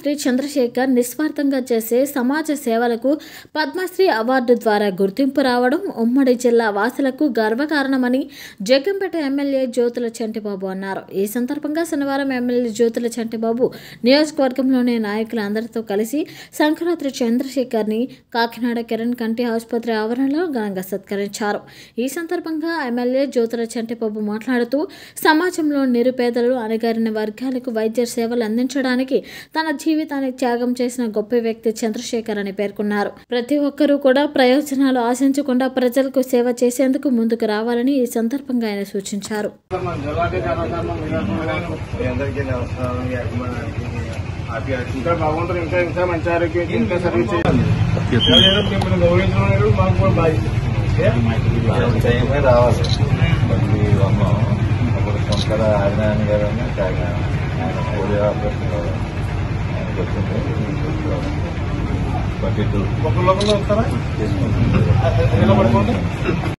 కవయిత్రి చంద్రశేఖర్ నిస్వార్థంగా చేసే సమాజ సేవలకు పద్మశ్రీ అవార్డు ద్వారా గుర్తింపు రావడం ఉమ్మడి జిల్లా వాసులకు గర్వకారణమని జగ్గంపేట ఎమ్మెల్యే జ్యోతుల చంటిబాబు అన్నారు ఈ సందర్భంగా శనివారం ఎమ్మెల్యే జ్యోతుల చంటిబాబు నియోజకవర్గంలోని నాయకులందరితో కలిసి సంక్రాంతి చంద్రశేఖర్ని కాకినాడ కిరణ్ కంటి ఆసుపత్రి ఆవరణలో ఘనంగా సత్కరించారు ఈ సందర్భంగా ఎమ్మెల్యే జ్యోతుల చంటిబాబు మాట్లాడుతూ సమాజంలో నిరుపేదలు అణగారిన వర్గాలకు వైద్య సేవలు అందించడానికి తన జీవితాన్ని త్యాగం చేసిన గొప్ప వ్యక్తి చంద్రశేఖర్ అని పేర్కొన్నారు ప్రతి ఒక్కరూ కూడా ప్రయోజనాలు ఆశించకుండా ప్రజలకు సేవ చేసేందుకు ముందుకు రావాలని ఈ సందర్భంగా ఆయన సూచించారు మీ అందరికీ నమస్కారం ఈ అభిమానానికి ఆప్యాయతకి ఇంకా భగవంతుడు ఇంకా ఇంకా మంచి ఆరోగ్యం ఇంకా సర్వీస్ చేయాలి మిమ్మల్ని గౌరవించడం అనేది మాకు కూడా బాధ్యత టైమే రావాలి మళ్ళీ ఉన్నాం అప్పుడు శంకర ఆదినారాయణ గారు ఆయన పోలియో ఆపరేషన్ కావాలి ఆయనకు వచ్చింది ట్వంటీ టూ ఒక లోకంలో వస్తారా తీసుకుంటుంది నిలబడుకోండి